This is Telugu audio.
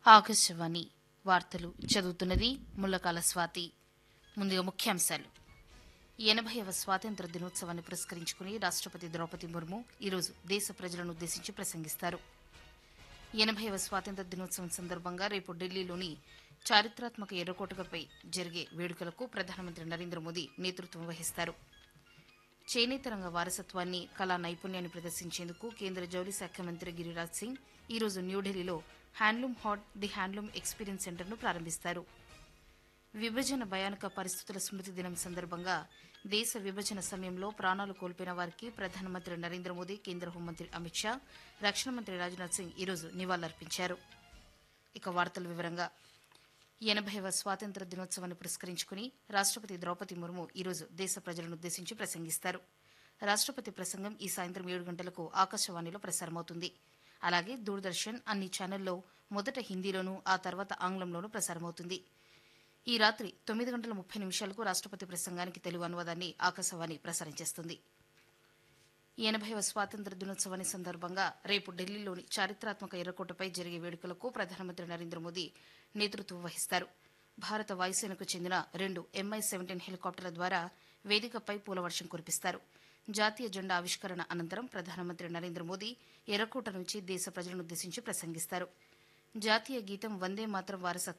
ఆకాశవాణి వార్తలు చదువుతున్నది ముల్లకాల స్వాతి ముందుగా ముఖ్యాంశాలు ఎనభైవ స్వాతంత్ర దినోత్సవాన్ని పురస్కరించుకుని రాష్టపతి ద్రౌపది ముర్ము ఈరోజు దేశ ప్రజలను ఉద్దేశించి ప్రసంగిస్తారు ఎనభైవ స్వాతంత్ర దినోత్సవం సందర్భంగా రేపు ఢిల్లీలోని చారిత్రాత్మక ఎర్రకోటపై జరిగే వేడుకలకు ప్రధానమంత్రి నరేంద్ర మోదీ నేతృత్వం వహిస్తారు చేనేత రంగ వారసత్వాన్ని కళా నైపుణ్యాన్ని ప్రదర్శించేందుకు కేంద్ర జౌళి శాఖ మంత్రి గిరిరాజ్ సింగ్ ఈరోజు న్యూఢిల్లీలో handloom Haat the handloom experience సెంటర్ను ప్రారంభిస్తారు విభజన భయానక పరిస్థితుల స్మృతి దినం సందర్భంగా దేశ విభజన సమయంలో ప్రాణాలు కోల్పోయిన వారికి ప్రధానమంత్రి నరేంద్ర మోదీ కేంద్ర హోంమంత్రి అమిత్ షా రక్షణ మంత్రి రాజ్నాథ్ సింగ్ ఈరోజు నివాళులర్పించారు ఇక వార్తల వివరంగా ఎనభైవ స్వాతంత్ర దినోత్సవాన్ని పురస్కరించుకుని రాష్టపతి ద్రౌపది ముర్ము ఈరోజు దేశ ప్రజలను ఉద్దేశించి ప్రసంగిస్తారు రాష్టపతి ప్రసంగం ఈ సాయంత్రం ఏడు గంటలకు ఆకాశవాణిలో ప్రసారమవుతుంది అలాగే దూరదర్శన్ అన్ని ఛానల్లో మొదట హిందీలోనూ ఆ తర్వాత ఆంగ్లంలోనూ ప్రసారమవుతుంది ఈ రాత్రి తొమ్మిది గంటల ముప్పై నిమిషాలకు రాష్టపతి ప్రసంగానికి తెలుగు అనువాదాన్ని ఆకాశవాణి ప్రసారం చేస్తుంది ఎనభైవ స్వాతంత్ర దినోత్సవాన్ని సందర్భంగా రేపు ఢిల్లీలోని చారిత్రాత్మక ఎర్రకోటపై జరిగే వేడుకలకు ప్రధానమంత్రి నరేంద్ర మోదీ నేతృత్వం వహిస్తారు భారత వాయుసేనకు చెందిన రెండు ఎంఐ సెవెంటీన్ హెలికాప్టర్ల ద్వారా వేదికపై పూలవర్షం కురిపిస్తారు జాతీయ జెండా ఆవిష్కరణ అనంతరం ప్రధానమంత్రి నరేంద్ర మోదీ ఎర్రకోట నుంచి దేశ ప్రజలను ఉద్దేశించి ప్రసంగిస్తారు జాతీయ గీతం వందే మాత్రం వారసత్వం